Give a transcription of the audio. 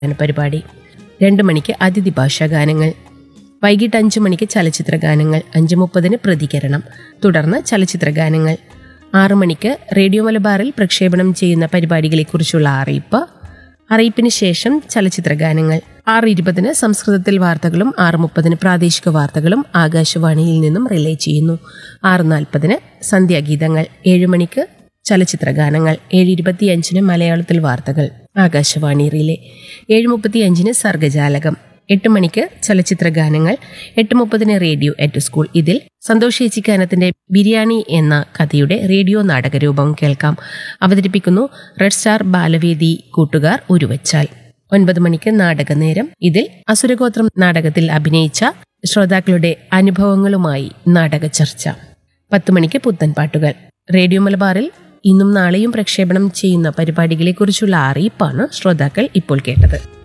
ഗാന പരിപാടി രണ്ട് മണിക്ക് അതിഥി ഭാഷാ ഗാനങ്ങൾ വൈകിട്ട് അഞ്ച് മണിക്ക് ചലച്ചിത്ര ഗാനങ്ങൾ അഞ്ച് മുപ്പതിന് പ്രതികരണം തുടർന്ന് ചലച്ചിത്ര ഗാനങ്ങൾ ആറു മണിക്ക് റേഡിയോ മലബാറിൽ പ്രക്ഷേപണം ചെയ്യുന്ന പരിപാടികളെക്കുറിച്ചുള്ള അറിയിപ്പ് അറിയിപ്പിന് ശേഷം ചലച്ചിത്ര ഗാനങ്ങൾ ആറ് ഇരുപതിന് സംസ്കൃതത്തിൽ വാർത്തകളും ആറ് മുപ്പതിന് പ്രാദേശിക വാർത്തകളും ആകാശവാണിയിൽ നിന്നും റിലേ ചെയ്യുന്നു ആറ് നാൽപ്പതിന് സന്ധ്യാഗീതങ്ങൾ ഏഴ് മണിക്ക് ചലച്ചിത്ര ഗാനങ്ങൾ ഏഴ് ഇരുപത്തിയഞ്ചിന് മലയാളത്തിൽ വാർത്തകൾ ആകാശവാണി റിലേ ഏഴ് മുപ്പത്തിയഞ്ചിന് സർഗജാലകം എട്ട് മണിക്ക് ചലച്ചിത്ര ഗാനങ്ങൾ എട്ട് മുപ്പതിന് റേഡിയോ എറ്റ് സ്കൂൾ ഇതിൽ സന്തോഷ് ചേച്ചിക്കാനത്തിന്റെ ബിരിയാണി എന്ന കഥയുടെ റേഡിയോ നാടകരൂപം കേൾക്കാം അവതരിപ്പിക്കുന്നു റെഡ് സ്റ്റാർ ബാലവേദി കൂട്ടുകാർ ഉരുവച്ചാൽ ഒൻപത് മണിക്ക് നാടകനേരം ഇതിൽ അസുരഗോത്രം നാടകത്തിൽ അഭിനയിച്ച ശ്രോതാക്കളുടെ അനുഭവങ്ങളുമായി നാടക ചർച്ച പത്ത് മണിക്ക് പുത്തൻ പാട്ടുകൾ റേഡിയോ മലബാറിൽ ഇന്നും നാളെയും പ്രക്ഷേപണം ചെയ്യുന്ന പരിപാടികളെക്കുറിച്ചുള്ള അറിയിപ്പാണ് ശ്രോതാക്കൾ ഇപ്പോൾ കേട്ടത്